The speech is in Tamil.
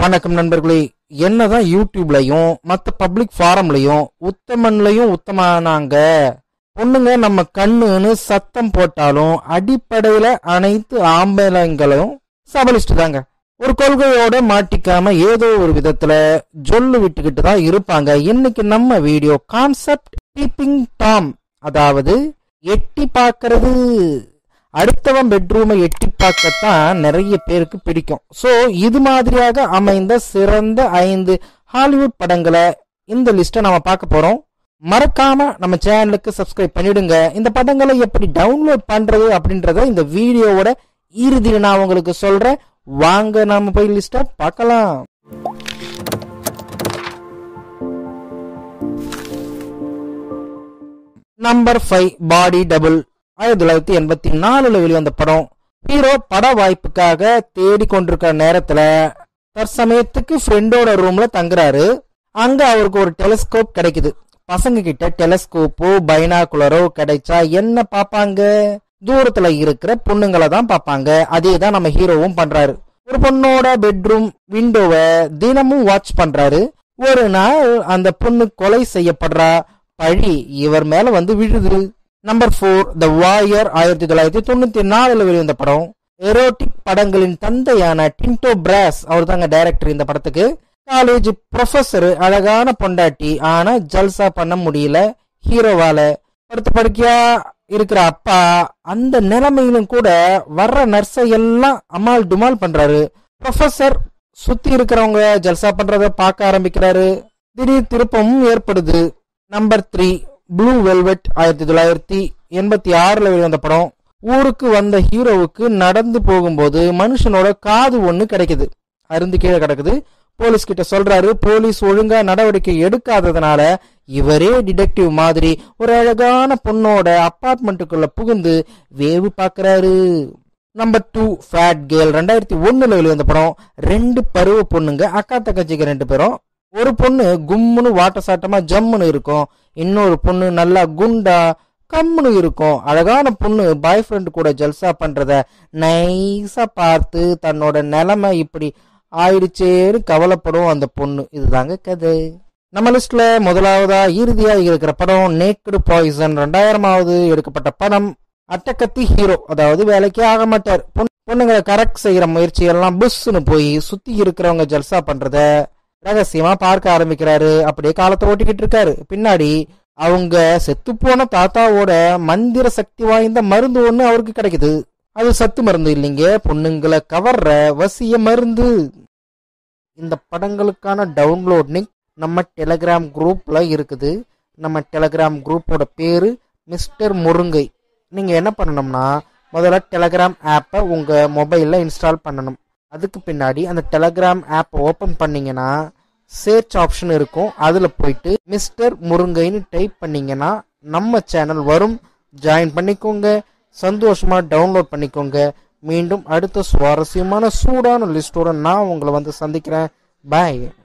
வணக்கம் நண்பர்களே என்னதான் யூடியூப்லயும் மத்த பப்ளிக் ஃபாரம்லயும் உத்தமன்லயும் உத்தமானாங்க பொண்ணுங்க நம்ம கண்ணுன்னு சத்தம் போட்டாலும் அடிப்படையில அனைத்து ஆம்பளைங்களும் சபலிஸ்ட் தாங்க ஒரு கொள்கையோட மாட்டிக்காம ஏதோ ஒரு விதத்துல ஜொல்லு விட்டுக்கிட்டு தான் இருப்பாங்க இன்னைக்கு நம்ம வீடியோ கான்செப்ட் பீப்பிங் டாம் அதாவது எட்டி பார்க்கறது அடுத்தவன் பெட்ரூமை எட்டி பார்க்கத்தான் நிறைய பேருக்கு பிடிக்கும் ஸோ இது மாதிரியாக அமைந்த சிறந்த ஐந்து ஹாலிவுட் படங்களை இந்த லிஸ்ட்டை நம்ம பார்க்க போறோம் மறக்காம நம்ம சேனலுக்கு சப்ஸ்கிரைப் பண்ணிடுங்க இந்த படங்களை எப்படி டவுன்லோட் பண்றது அப்படின்றத இந்த வீடியோவோட இறுதியில் நான் உங்களுக்கு சொல்றேன் வாங்க நாம போய் லிஸ்ட்டை பார்க்கலாம் நம்பர் ஃபைவ் பாடி டபுள் ஆயிரத்தி தொள்ளாயிரத்தி எண்பத்தி நாலுல வெளிவந்த படம் ஹீரோ பட வாய்ப்புக்காக தேடி கொண்டிருக்கிற நேரத்துல தற்சமயத்துக்கு ஃப்ரெண்டோட ரூம்ல தங்குறாரு அங்க அவருக்கு ஒரு டெலிஸ்கோப் கிடைக்குது பசங்க கிட்ட டெலிஸ்கோப்போ பைனாகுலரோ கிடைச்சா என்ன பாப்பாங்க தூரத்துல இருக்கிற பொண்ணுங்களை தான் பார்ப்பாங்க அதே தான் நம்ம ஹீரோவும் பண்றாரு ஒரு பொண்ணோட பெட்ரூம் விண்டோவை தினமும் வாட்ச் பண்றாரு ஒரு நாள் அந்த பொண்ணு கொலை செய்யப்படுறா பழி இவர் மேல வந்து விழுது நம்பர் ஃபோர் த வாயர் ஆயிரத்தி தொள்ளாயிரத்தி தொண்ணூத்தி நாலுல வெளிவந்த படம் எரோட்டிக் படங்களின் தந்தையான டின்டோ பிராஸ் அவர் தாங்க டைரக்டர் இந்த படத்துக்கு காலேஜ் ப்ரொஃபஸர் அழகான பொண்டாட்டி ஆனா ஜல்சா பண்ண முடியல ஹீரோவால படுத்து படுக்கையா இருக்கிற அப்பா அந்த நிலைமையிலும் கூட வர்ற நர்ஸை எல்லாம் அமால் டுமால் பண்றாரு ப்ரொஃபஸர் சுத்தி இருக்கிறவங்க ஜல்சா பண்றத பார்க்க ஆரம்பிக்கிறாரு திடீர் திருப்பமும் ஏற்படுது நம்பர் த்ரீ ப்ளூ வெல்வெட் ஆயிரத்தி தொள்ளாயிரத்தி எண்பத்தி ஆறுல வெளிவந்த படம் ஊருக்கு வந்த ஹீரோவுக்கு நடந்து போகும்போது மனுஷனோட காது ஒண்ணு கிடைக்குது அருந்து கீழே கிடக்குது போலீஸ் கிட்ட சொல்றாரு போலீஸ் ஒழுங்கா நடவடிக்கை எடுக்காததுனால இவரே டிடெக்டிவ் மாதிரி ஒரு அழகான பொண்ணோட அப்பார்ட்மெண்ட்டுக்குள்ள புகுந்து வேவு பாக்குறாரு நம்பர் டூ ஃபேட் கேர்ள் ரெண்டாயிரத்தி ஒண்ணுல வெளிவந்த படம் ரெண்டு பருவ பொண்ணுங்க அக்கா தங்கச்சிக்கு ரெண்டு பேரும் ஒரு பொண்ணு கும்முன்னு வாட்ட சாட்டமா ஜம்முன்னு இருக்கும் இன்னொரு பொண்ணு நல்லா குண்டா கம்முன்னு இருக்கும் அழகான பொண்ணு பாய் ஃப்ரெண்டு கூட ஜல்சா பண்றத நைஸா பார்த்து தன்னோட நிலைமை இப்படி ஆயிடுச்சேன்னு கவலைப்படும் அந்த பொண்ணு இதுதாங்க கதை நம்ம லிஸ்ட்ல முதலாவதா இறுதியா இருக்கிற படம் நேக்கடு பாய்சன் ரெண்டாயிரமாவது எடுக்கப்பட்ட படம் அட்டக்கத்தி ஹீரோ அதாவது வேலைக்கே ஆக மாட்டார் பொண்ணு- பொண்ணுங்களை கரெக்ட் செய்யற முயற்சி எல்லாம் புஷ்னு போய் சுத்தி இருக்கிறவங்க ஜல்சா பண்றத ரகசியமா பார்க்க ஆரம்பிக்கிறாரு அப்படியே காலத்தை ஓட்டிக்கிட்டு இருக்காரு பின்னாடி அவங்க செத்துப்போன தாத்தாவோட மந்திர சக்தி வாய்ந்த மருந்து ஒண்ணு அவருக்கு கிடைக்குது அது சத்து மருந்து இல்லைங்க பொண்ணுங்களை கவர்ற வசிய மருந்து இந்த படங்களுக்கான டவுன்லோட் லிங்க் நம்ம டெலகிராம் குரூப்ல இருக்குது நம்ம டெலகிராம் குரூப்போட பேரு மிஸ்டர் முருங்கை நீங்க என்ன பண்ணணும்னா முதல்ல டெலகிராம் ஆப்பை உங்க மொபைல்ல இன்ஸ்டால் பண்ணணும் அதுக்கு பின்னாடி அந்த டெலகிராம் ஆப் ஓபன் பண்ணீங்கன்னா சர்ச் ஆப்ஷன் இருக்கும் அதுல போயிட்டு மிஸ்டர் முருங்கைன்னு டைப் பண்ணீங்கன்னா நம்ம சேனல் வரும் ஜாயின் பண்ணிக்கோங்க சந்தோஷமா டவுன்லோட் பண்ணிக்கோங்க மீண்டும் அடுத்த சுவாரஸ்யமான சூடான லிஸ்டோட நான் உங்களை வந்து சந்திக்கிறேன் பாய்